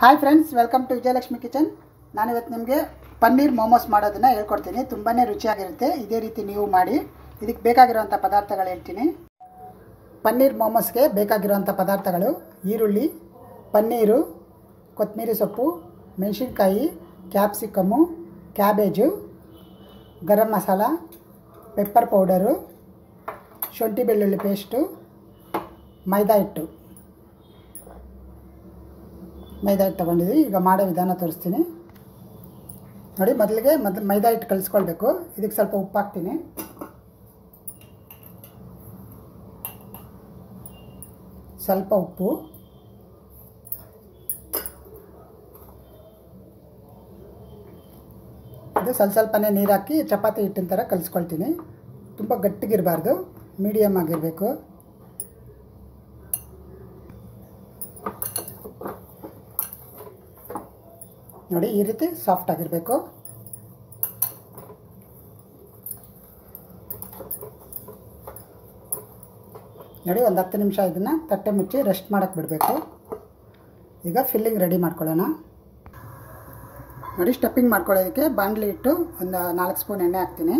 hi friends welcome to Vijayalakshmi kitchen ನಾನಿವತ್ತು ನಿಮಗೆ ಪನ್ನೀರ್ ಮೋಮೋಸ್ ಮಾಡೋದನ್ನು ಹೇಳ್ಕೊಡ್ತೀನಿ ತುಂಬಾ ರುಚಿಯಾಗಿರುತ್ತೆ ಇದೇ ರೀತಿ ನೀವು ಮಾಡಿ ಇದಕ್ಕೆ ಬೇಕಾಗಿರುವಂಥ ಪದಾರ್ಥಗಳು ಹೇಳ್ತೀನಿ ಪನ್ನೀರ್ ಮೋಮೋಸ್ಗೆ ಬೇಕಾಗಿರುವಂಥ ಪದಾರ್ಥಗಳು ಈರುಳ್ಳಿ ಪನ್ನೀರು ಕೊತ್ತಂಬರಿ ಸೊಪ್ಪು ಮೆಣಸಿನ್ಕಾಯಿ capsicum cabbage garam masala pepper powder ಶುಂಠಿ ಬೆಳ್ಳುಳ್ಳಿ ಪೇಸ್ಟು ಮೈದಾ ಹಿಟ್ಟು ಮೈದಾ ಹಿಟ್ಟು ತೊಗೊಂಡಿದ್ದೀವಿ ಈಗ ಮಾಡೋ ವಿಧಾನ ತೋರಿಸ್ತೀನಿ ನೋಡಿ ಮೊದಲಿಗೆ ಮೊದಲು ಮೈದಾ ಹಿಟ್ಟು ಕಲಿಸ್ಕೊಳ್ಬೇಕು ಇದಕ್ಕೆ ಸ್ವಲ್ಪ ಉಪ್ಪು ಹಾಕ್ತೀನಿ ಸ್ವಲ್ಪ ಉಪ್ಪು ಇದು ಸ್ವಲ್ಪ ಸ್ವಲ್ಪನೇ ನೀರು ಹಾಕಿ ಚಪಾತಿ ಹಿಟ್ಟಿನ ಥರ ಕಲಿಸ್ಕೊಳ್ತೀನಿ ತುಂಬ ಗಟ್ಟಿಗಿರಬಾರ್ದು ಮೀಡಿಯಮ್ ಆಗಿರಬೇಕು ನೋಡಿ ಈ ರೀತಿ ಸಾಫ್ಟ್ ಆಗಿರಬೇಕು ನೋಡಿ ಒಂದು ಹತ್ತು ನಿಮಿಷ ಇದನ್ನು ತಟ್ಟೆ ಮುಚ್ಚಿ ರೆಸ್ಟ್ ಮಾಡೋಕ್ಕೆ ಬಿಡಬೇಕು ಈಗ ಫಿಲ್ಲಿಂಗ್ ರೆಡಿ ಮಾಡ್ಕೊಳ್ಳೋಣ ನೋಡಿ ಸ್ಟಫಿಂಗ್ ಮಾಡ್ಕೊಳ್ಳೋದಕ್ಕೆ ಬಾಣಲಿ ಇಟ್ಟು ಒಂದು ನಾಲ್ಕು ಸ್ಪೂನ್ ಎಣ್ಣೆ ಹಾಕ್ತೀನಿ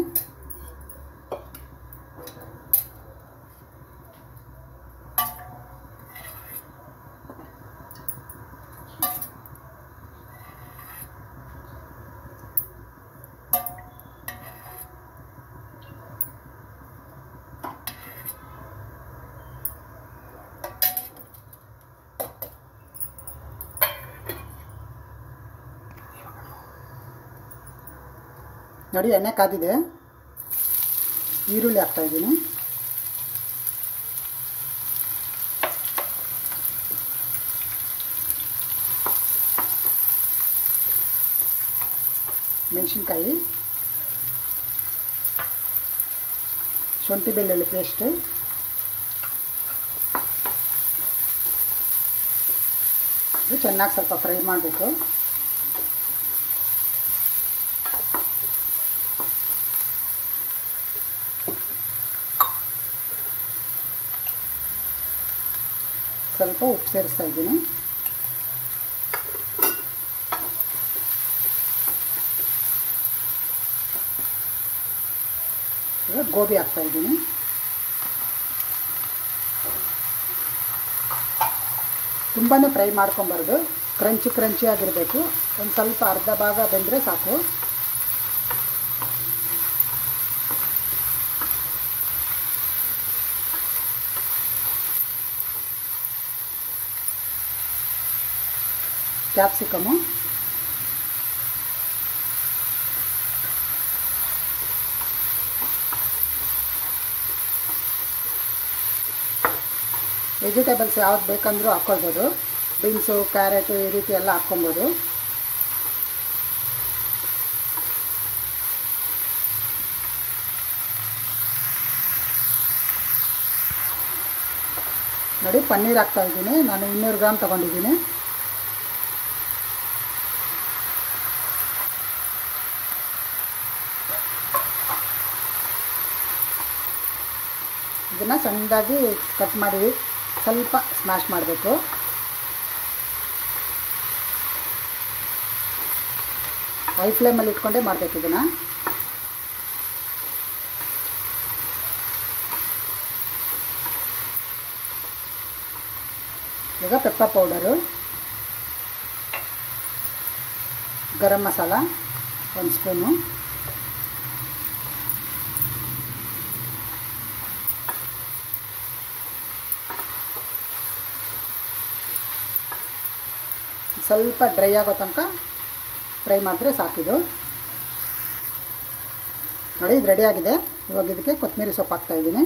ನೋಡಿ ಎಣ್ಣೆ ಕಾದಿದೆ ಈರುಳ್ಳಿ ಹಾಕ್ತಾ ಇದ್ದೀನಿ ಮೆಣಸಿನ್ಕಾಯಿ ಶುಂಠಿ ಬೆಳ್ಳುಳ್ಳಿ ಪೇಸ್ಟು ಇದು ಚೆನ್ನಾಗಿ ಸ್ವಲ್ಪ ಫ್ರೈ ಮಾಡಬೇಕು ಸ್ವಲ್ಪ ಉಪ್ಪು ಸೇರಿಸ್ತಾ ಇದ್ದೀನಿ ಈಗ ಗೋಬಿ ಹಾಕ್ತಾ ಇದ್ದೀನಿ ತುಂಬಾ ಫ್ರೈ ಮಾಡ್ಕೊಬಾರ್ದು ಕ್ರಂಚಿ ಕ್ರಂಚಿ ಆಗಿರಬೇಕು ಒಂದು ಸ್ವಲ್ಪ ಅರ್ಧ ಭಾಗ ಬೆಂದರೆ ಸಾಕು ಕ್ಯಾಪ್ಸಿಕಮು ವೆಜಿಟೇಬಲ್ಸ್ ಯಾವ್ದು ಬೇಕಂದ್ರೂ ಹಾಕ್ಕೊಳ್ಬೋದು ಬೀನ್ಸು ಕ್ಯಾರೆಟು ಈ ರೀತಿ ಎಲ್ಲ ಹಾಕ್ಕೊಬೋದು ನೋಡಿ ಪನ್ನೀರ್ ಹಾಕ್ತಾ ಇದ್ದೀನಿ ನಾನು ಇನ್ನೂರು ಗ್ರಾಮ್ ತೊಗೊಂಡಿದ್ದೀನಿ ಇದನ್ನು ಸಣ್ಣದಾಗಿ ಕಟ್ ಮಾಡಿ ಸ್ವಲ್ಪ ಸ್ಮ್ಯಾಶ್ ಮಾಡಬೇಕು ಹೈ ಫ್ಲೇಮಲ್ಲಿ ಇಟ್ಕೊಂಡೇ ಮಾಡಬೇಕು ಇದನ್ನು ಈಗ ಪೆಪ್ಪರ್ ಪೌಡರು ಗರಂ ಮಸಾಲ ಒಂದು ಸ್ಪೂನು ಸ್ವಲ್ಪ ಡ್ರೈ ಆಗೋ ತನಕ ಫ್ರೈ ಮಾಡಿದ್ರೆ ಸಾಕಿದು ನೋಡಿ ಇದು ರೆಡಿ ಆಗಿದೆ ಇವಾಗ ಇದಕ್ಕೆ ಕೊತ್ತಂಬರಿ ಸೊಪ್ಪು ಹಾಕ್ತಾ ಇದ್ದೀನಿ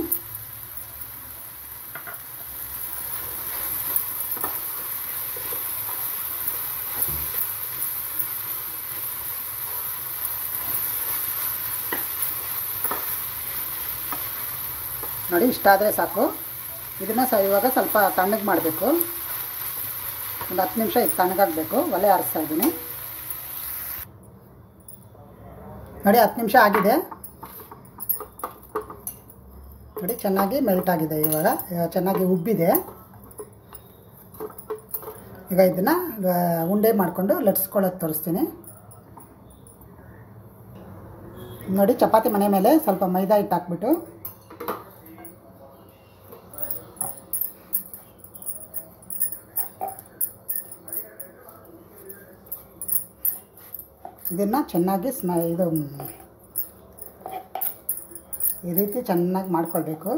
ನೋಡಿ ಇಷ್ಟ ಆದರೆ ಸಾಕು ಇದನ್ನು ಸ ಇವಾಗ ಸ್ವಲ್ಪ ತಣ್ಣಗೆ ಮಾಡಬೇಕು ಒಂದು ಹತ್ತು ನಿಮಿಷ ಇದು ತಣ್ಣಗಾಗಬೇಕು ಒಲೆ ಆರಿಸ್ತಾ ಇದ್ದೀನಿ ನೋಡಿ ಹತ್ತು ನಿಮಿಷ ಆಗಿದೆ ನೋಡಿ ಚೆನ್ನಾಗಿ ಮೆಲ್ಟ್ ಆಗಿದೆ ಇವಾಗ ಇವಾಗ ಚೆನ್ನಾಗಿ ಉಬ್ಬಿದೆ ಈಗ ಇದನ್ನು ಉಂಡೆ ಮಾಡಿಕೊಂಡು ಲಟ್ಸ್ಕೊಳ್ಳೋದು ತೋರಿಸ್ತೀನಿ ನೋಡಿ ಚಪಾತಿ ಮನೆ ಮೇಲೆ ಸ್ವಲ್ಪ ಮೈದಾ ಹಿಟ್ಟು ಹಾಕ್ಬಿಟ್ಟು ಇದನ್ನು ಚೆನ್ನಾಗಿ ಸ್ಮ ಇದು ಈ ರೀತಿ ಚೆನ್ನಾಗಿ ಮಾಡ್ಕೊಳ್ಬೇಕು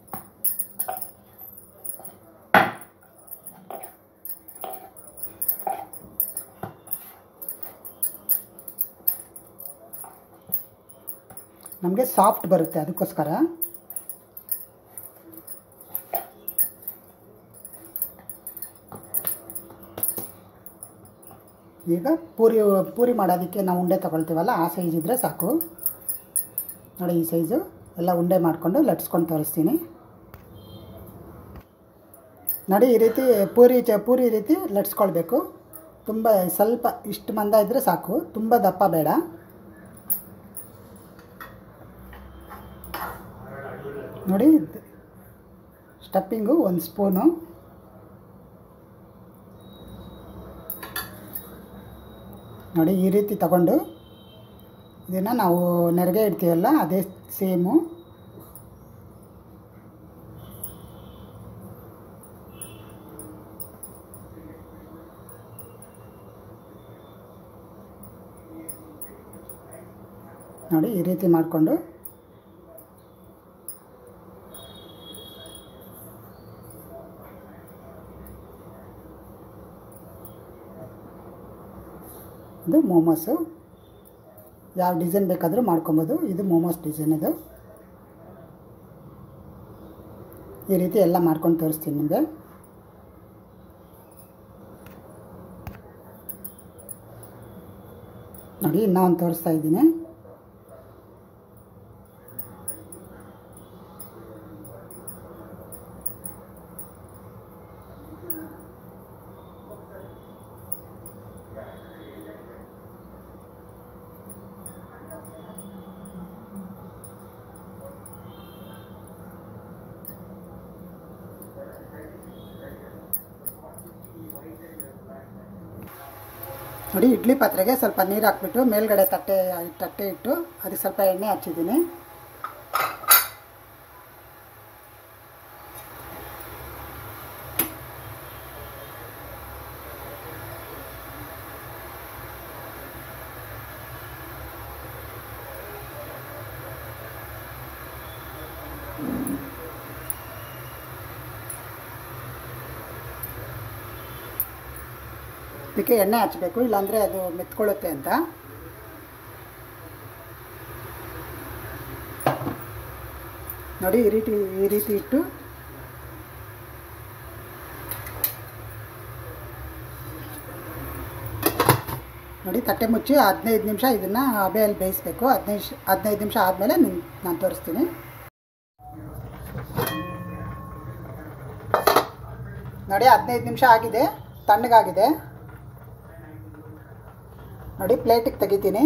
ನಮಗೆ ಸಾಫ್ಟ್ ಬರುತ್ತೆ ಅದಕ್ಕೋಸ್ಕರ ಈಗ ಪೂರಿ ಪೂರಿ ಮಾಡೋದಕ್ಕೆ ನಾವು ಉಂಡೆ ತೊಗೊಳ್ತೀವಲ್ಲ ಆ ಸೈಜ್ ಇದ್ದರೆ ಸಾಕು ನೋಡಿ ಈ ಸೈಜು ಎಲ್ಲ ಉಂಡೆ ಮಾಡಿಕೊಂಡು ಲಟ್ಸ್ಕೊಂಡು ತೋರಿಸ್ತೀನಿ ನೋಡಿ ಈ ರೀತಿ ಪೂರಿ ಚ ಪೂರಿ ರೀತಿ ಲಟ್ಸ್ಕೊಳ್ಬೇಕು ತುಂಬ ಸ್ವಲ್ಪ ಇಷ್ಟು ಮಂದ ಇದ್ದರೆ ಸಾಕು ತುಂಬ ದಪ್ಪ ಬೇಡ ನೋಡಿ ಸ್ಟಫಿಂಗು ಒಂದು ಸ್ಪೂನು ನೋಡಿ ಈ ರೀತಿ ತಗೊಂಡು ಇದನ್ನು ನಾವು ನೆರಿಗೆ ಇಡ್ತೀವಲ್ಲ ಅದೇ ಸೇಮು ನೋಡಿ ಈ ರೀತಿ ಮಾಡಿಕೊಂಡು ಇದು ಮೋಮೋಸು ಯಾವ ಡಿಸೈನ್ ಬೇಕಾದರೂ ಮಾಡ್ಕೊಬೋದು ಇದು ಮೋಮೋಸ್ ಡಿಸೈನ್ ಇದು ಈ ರೀತಿ ಎಲ್ಲ ಮಾಡ್ಕೊಂಡು ತೋರಿಸ್ತೀನಿ ನಿಮಗೆ ನೋಡಿ ಇನ್ನೂ ಒಂದು ತೋರಿಸ್ತಾ ಇದ್ದೀನಿ ನೋಡಿ ಇಡ್ಲಿ ಪಾತ್ರೆಗೆ ಸ್ವಲ್ಪ ನೀರು ಹಾಕ್ಬಿಟ್ಟು ಮೇಲ್ಗಡೆ ತಟ್ಟೆ ತಟ್ಟೆ ಇಟ್ಟು ಅದಕ್ಕೆ ಸ್ವಲ್ಪ ಎಣ್ಣೆ ಹಚ್ಚಿದ್ದೀನಿ ಇದಕ್ಕೆ ಎಣ್ಣೆ ಹಚ್ಚಬೇಕು ಇಲ್ಲಾಂದರೆ ಅದು ಮೆತ್ಕೊಳ್ಳುತ್ತೆ ಅಂತ ನೋಡಿ ಈ ರೀತಿ ಈ ರೀತಿ ಇಟ್ಟು ನೋಡಿ ತಟ್ಟೆ ಮುಚ್ಚಿ ಹದಿನೈದು ನಿಮಿಷ ಇದನ್ನು ಹಬೆಯಲ್ಲಿ ಬೇಯಿಸಬೇಕು ಹದಿನೈದು ಹದಿನೈದು ನಿಮಿಷ ಆದಮೇಲೆ ನಿಮ್ ನಾನು ತೋರಿಸ್ತೀನಿ ನೋಡಿ ಹದಿನೈದು ನಿಮಿಷ ಆಗಿದೆ ತಣ್ಣಗಾಗಿದೆ ನೋಡಿ ಪ್ಲೇಟಿಗೆ ತೆಗಿತೀನಿ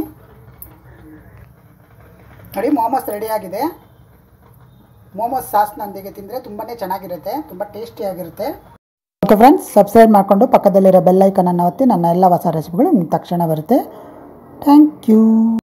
ನೋಡಿ ಮೋಮೋಸ್ ರೆಡಿಯಾಗಿದೆ ಮೋಮೋಸ್ ಸಾಸ್ನೊಂದಿಗೆ ತಿಂದರೆ ತುಂಬಾ ಚೆನ್ನಾಗಿರುತ್ತೆ ತುಂಬ ಟೇಸ್ಟಿಯಾಗಿರುತ್ತೆ ಓಕೆ ಫ್ರೆಂಡ್ಸ್ ಸಬ್ಸ್ಕ್ರೈಬ್ ಮಾಡಿಕೊಂಡು ಪಕ್ಕದಲ್ಲಿರೋ ಬೆಲ್ಲೈಕನನ್ನು ಒತ್ತಿ ನನ್ನ ಎಲ್ಲ ಹೊಸ ರೆಸಿಪಿಗಳು ನಿಮ್ಗೆ ತಕ್ಷಣ ಬರುತ್ತೆ ಥ್ಯಾಂಕ್ ಯು